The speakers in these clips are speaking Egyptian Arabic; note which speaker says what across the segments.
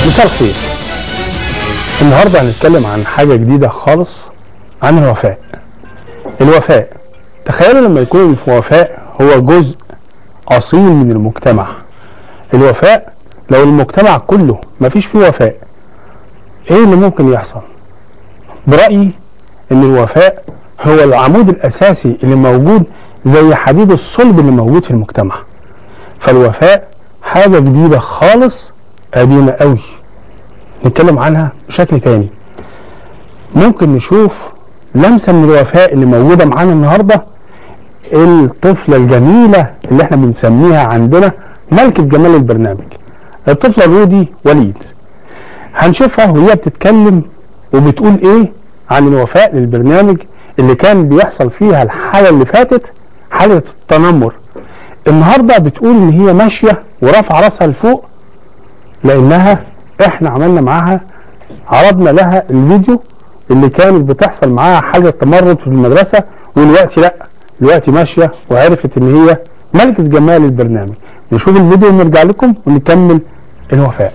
Speaker 1: مساء الخير النهارده هنتكلم عن حاجه جديده خالص عن الوفاء الوفاء تخيلوا لما يكون الوفاء هو جزء اصيل من المجتمع الوفاء لو المجتمع كله مفيش فيه وفاء ايه اللي ممكن يحصل برايي ان الوفاء هو العمود الاساسي اللي موجود زي حديد الصلب اللي موجود في المجتمع فالوفاء حاجه جديده خالص قديمه قوي نتكلم عنها بشكل تاني ممكن نشوف لمسه من الوفاء اللي موجوده معانا النهارده الطفله الجميله اللي احنا بنسميها عندنا ملكه جمال البرنامج الطفله رودي وليد هنشوفها وهي بتتكلم وبتقول ايه عن الوفاء للبرنامج اللي كان بيحصل فيها الحاله اللي فاتت حاله التنمر النهارده بتقول ان هي ماشيه ورافعه راسها لفوق لانها احنا عملنا معاها عرضنا لها الفيديو اللي كانت بتحصل معاها حاجه تمرد في المدرسه ودلوقتي لا دلوقتي ماشيه وعرفت ان هي ملكه جمال البرنامج نشوف الفيديو ونرجع لكم ونكمل الوفاء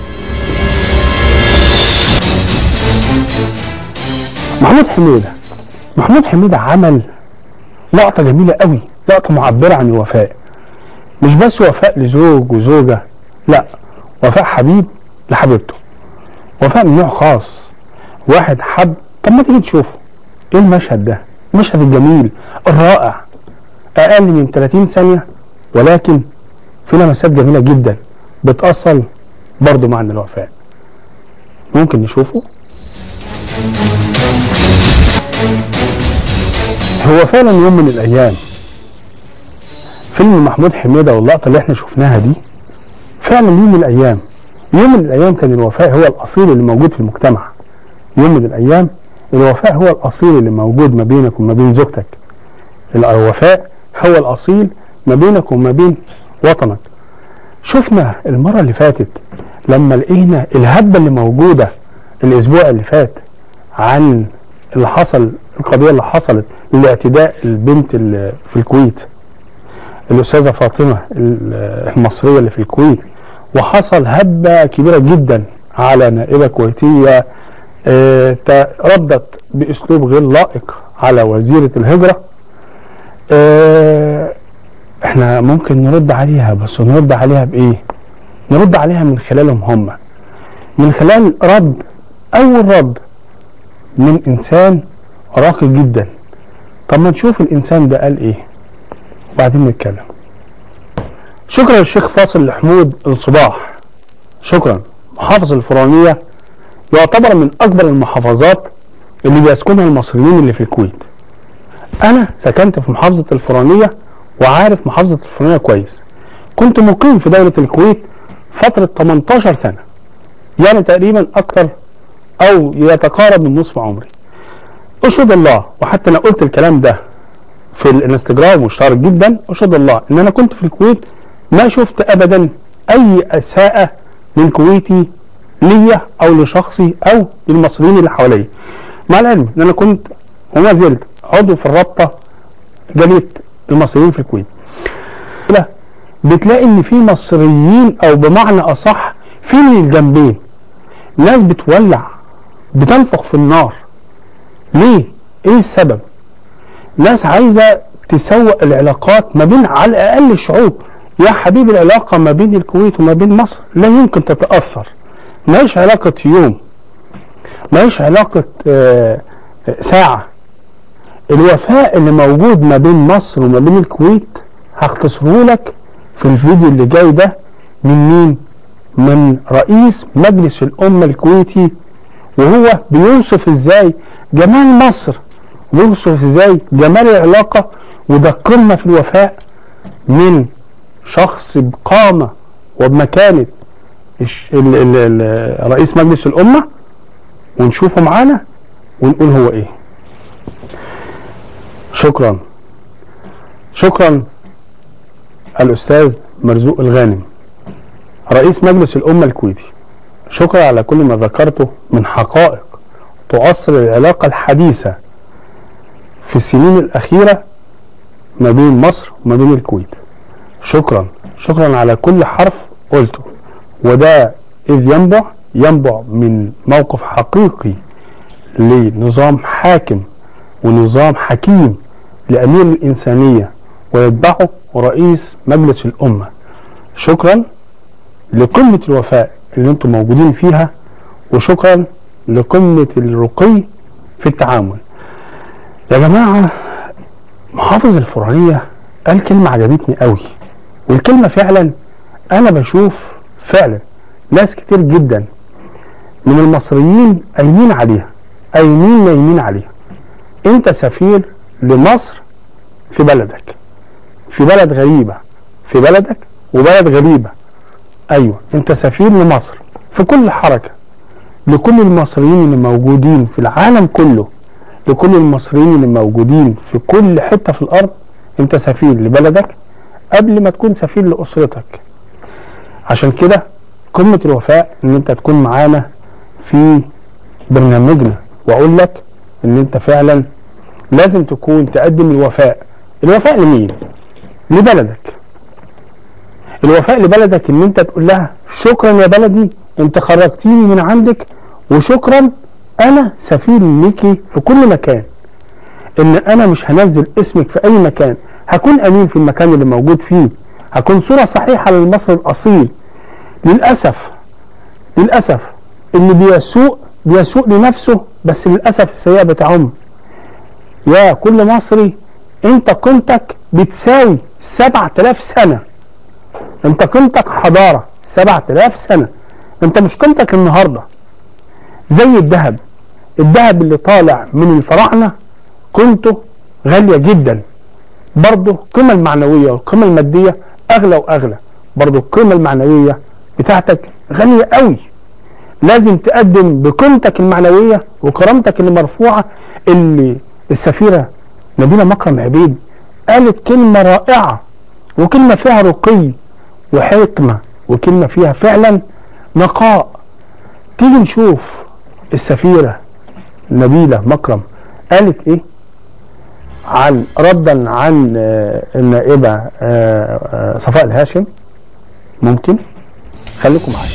Speaker 1: محمود حميده محمود حميده عمل لقطه جميله قوي لقطه معبره عن الوفاء مش بس وفاء لزوج وزوجه لا وفاء حبيب لحبيبته وفاء من نوع خاص واحد حب طب ما تيجي تشوفه ايه المشهد ده المشهد الجميل الرائع اقل من 30 ثانيه ولكن في لمسات جميله جدا بتأصل برضه معنى الوفاء ممكن نشوفه هو فعلا يوم من الايام فيلم محمود حميده واللقطه اللي احنا شفناها دي فعلا يوم من الايام يوم من الايام كان الوفاء هو الاصيل اللي موجود في المجتمع يوم من الايام الوفاء هو الاصيل اللي موجود ما بينك وما بين زوجتك الوفاء هو الاصيل ما بينك وما بين وطنك شفنا المره اللي فاتت لما لقينا الهبه اللي موجوده الاسبوع اللي فات عن اللي حصل القضيه اللي حصلت لاعتداء البنت اللي في الكويت الاستاذه فاطمه المصريه اللي في الكويت وحصل هبه كبيره جدا على نائبه كويتيه آه ردت باسلوب غير لائق على وزيره الهجره آه احنا ممكن نرد عليها بس نرد عليها بايه نرد عليها من خلالهم هم من خلال رد اول رد من انسان راقي جدا طب ما نشوف الانسان ده قال ايه وبعدين نتكلم شكرا للشيخ فاصل حمود الصباح شكرا محافظ الفرعونية يعتبر من أكبر المحافظات اللي بيسكنها المصريين اللي في الكويت أنا سكنت في محافظة الفرعونية وعارف محافظة الفرعونية كويس كنت مقيم في دولة الكويت فترة 18 سنة يعني تقريبا أكتر أو يتقارب من نصف عمري أشهد الله وحتى أنا قلت الكلام ده في الانستجرام مشترك جدا أشهد الله إن أنا كنت في الكويت ما شفت ابدا اي اساءه من كويتي ليا او لشخصي او للمصريين اللي حواليا مع العلم ان انا كنت وما زلت عضو في الرابطه جاليه المصريين في الكويت لا بتلاقي ان في مصريين او بمعنى اصح في من الجنبين ناس بتولع بتنفخ في النار ليه ايه السبب ناس عايزه تسوق العلاقات ما بين على الاقل الشعوب يا حبيبي العلاقة ما بين الكويت وما بين مصر لا يمكن تتأثر ماهيش علاقة يوم ماهيش علاقة آه ساعة الوفاء اللي موجود ما بين مصر وما بين الكويت هختصره لك في الفيديو اللي جاي ده من مين؟ من رئيس مجلس الأمة الكويتي وهو بيوصف ازاي جمال مصر بيوصف ازاي جمال العلاقة وده قمة في الوفاء من شخص بقامة وبمكانة رئيس مجلس الأمة ونشوفه معانا ونقول هو إيه شكرا شكرا الأستاذ مرزوق الغانم رئيس مجلس الأمة الكويتي شكرا على كل ما ذكرته من حقائق تؤصل العلاقة الحديثة في السنين الأخيرة ما بين مصر وما بين الكويت شكرا شكرا على كل حرف قلته وده إذ ينبع ينبع من موقف حقيقي لنظام حاكم ونظام حكيم لأمير الإنسانية ويتبعه رئيس مجلس الأمة شكرا لقمة الوفاء اللي انتم موجودين فيها وشكرا لقمة الرقي في التعامل يا جماعة محافظ الفرعية قال كلمة عجبتني قوي والكلمة فعلا أنا بشوف فعلا ناس كتير جدا من المصريين قايمين عليها قايمين نايمين عليها أنت سفير لمصر في بلدك في بلد غريبة في بلدك وبلد غريبة أيوة أنت سفير لمصر في كل حركة لكل المصريين اللي موجودين في العالم كله لكل المصريين اللي موجودين في كل حتة في الأرض أنت سفير لبلدك قبل ما تكون سفير لأسرتك عشان كده قمة الوفاء إن أنت تكون معانا في برنامجنا وأقول لك إن أنت فعلا لازم تكون تقدم الوفاء الوفاء لمين؟ لبلدك الوفاء لبلدك ان انت تقول لها شكرا يا بلدي انت خرجتيني من عندك وشكرا انا سفير ليكي في كل مكان ان انا مش هنزل اسمك في اي مكان هكون امين في المكان اللي موجود فيه هكون صورة صحيحة للمصري الاصيل للاسف للاسف اللي بيسوء بيسوء لنفسه بس للاسف السيئة بتعم يا كل مصري انت قيمتك بتساوي 7000 سنة انت قيمتك حضارة 7000 سنة انت مش قيمتك النهاردة زي الذهب الذهب اللي طالع من الفراعنة قيمته غالية جدا برضه القيمة المعنوية والقيمة المادية أغلى وأغلى برضه القيمة المعنوية بتاعتك غالية قوي لازم تقدم بقيمتك المعنوية وكرامتك اللي مرفوعة اللي السفيرة نبيلة مكرم عبيد قالت كلمة رائعة وكلمة فيها رقي وحكمة وكلمة فيها فعلا نقاء تيجي نشوف السفيرة نبيلة مكرم قالت ايه عن ردا عن آه، النائبة آه، آه، صفاء الهاشم ممكن خليكم معايا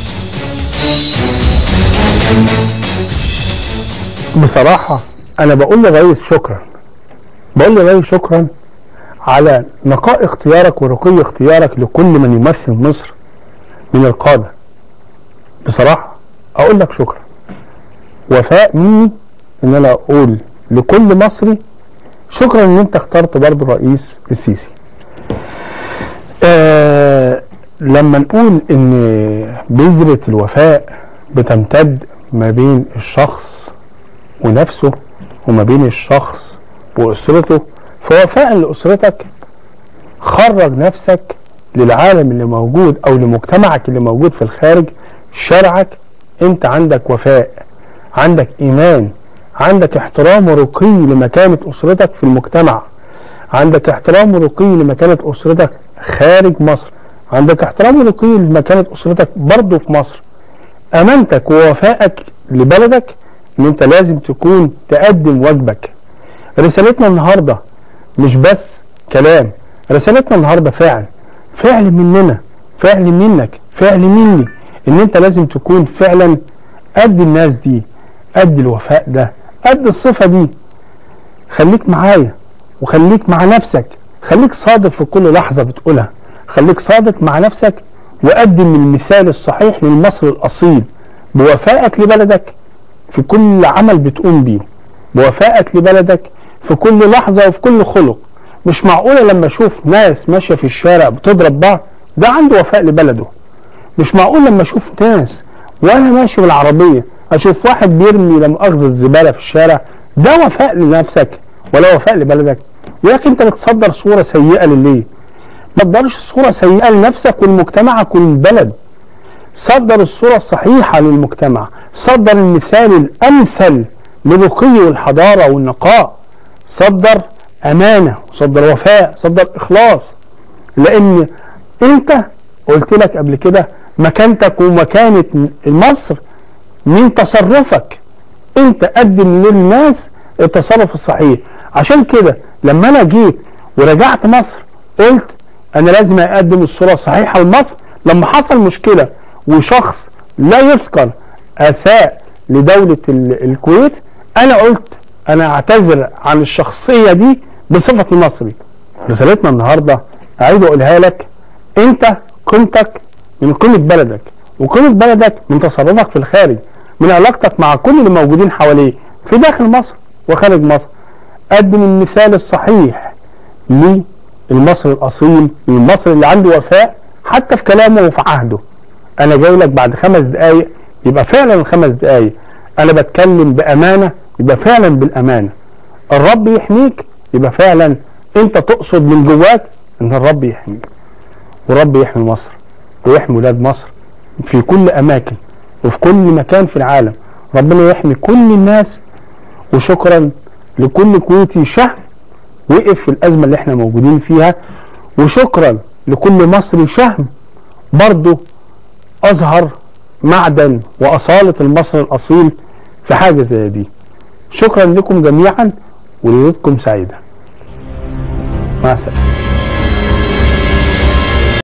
Speaker 1: بصراحة أنا بقول للرئيس شكرا بقول للرئيس شكرا على نقاء اختيارك ورقي اختيارك لكل من يمثل مصر من القادة بصراحة أقول لك شكرا وفاء مني إن أنا أقول لكل مصري شكرا إن أنت اخترت برضه الرئيس السيسي آه لما نقول إن بذرة الوفاء بتمتد ما بين الشخص ونفسه وما بين الشخص وأسرته فوفاء لأسرتك خرج نفسك للعالم اللي موجود أو لمجتمعك اللي موجود في الخارج شرعك أنت عندك وفاء عندك إيمان عندك احترام ورقي لمكانة أسرتك في المجتمع عندك احترام ورقي لمكانة أسرتك خارج مصر عندك احترام ورقي لمكانة أسرتك برضه في مصر أمانتك ووفائك لبلدك ان انت لازم تكون تقدم واجبك رسالتنا النهارده مش بس كلام رسالتنا النهارده فعل فعل مننا فعل منك فعل مني ان انت لازم تكون فعلا قد الناس دي قد الوفاء ده قد الصفه دي خليك معايا وخليك مع نفسك خليك صادق في كل لحظه بتقولها خليك صادق مع نفسك وقدم المثال الصحيح للمصري الاصيل بوفائك لبلدك في كل عمل بتقوم بيه بوفائك لبلدك في كل لحظة وفي كل خلق مش معقولة لما اشوف ناس ماشية في الشارع بتضرب بعض ده عنده وفاء لبلده مش معقول لما اشوف ناس وانا ماشي بالعربية اشوف واحد بيرمي لا مؤاخذة الزبالة في الشارع ده وفاء لنفسك ولا وفاء لبلدك يا اخي انت بتصدر صورة سيئة لليه ما تقدرش صورة سيئة لنفسك ولمجتمعك وللبلد صدر الصورة الصحيحة للمجتمع صدر المثال الأمثل للرقي والحضارة والنقاء صدر أمانة وصدر وفاء صدر إخلاص لأن أنت قلت لك قبل كده مكانتك ومكانة مصر من تصرفك أنت قدم للناس التصرف الصحيح عشان كده لما أنا جيت ورجعت مصر قلت أنا لازم أقدم الصورة الصحيحة لمصر لما حصل مشكلة وشخص لا يذكر اساء لدوله ال- الكويت انا قلت انا اعتذر عن الشخصيه دي بصفتي مصري رسالتنا النهارده اعيد اقولها لك انت قيمتك من قيمه بلدك وقيمه بلدك من تصرفك في الخارج من علاقتك مع كل اللي موجودين حواليه في داخل مصر وخارج مصر قدم المثال الصحيح للمصري الاصيل المصري اللي عنده وفاء حتى في كلامه وفي عهده انا جاي لك بعد خمس دقايق يبقى فعلا الخمس دقايق انا بتكلم بامانه يبقى فعلا بالامانه الرب يحميك يبقى فعلا انت تقصد من جواك ان الرب يحميك والرب يحمي مصر ويحمي ولاد مصر في كل اماكن وفي كل مكان في العالم ربنا يحمي كل الناس وشكرا لكل كويتي شهم وقف في الازمه اللي احنا موجودين فيها وشكرا لكل مصري شهم برضه اظهر معدن واصاله المصري الاصيل في حاجه زي دي شكرا لكم جميعا وليلتكم سعيده مع السلامه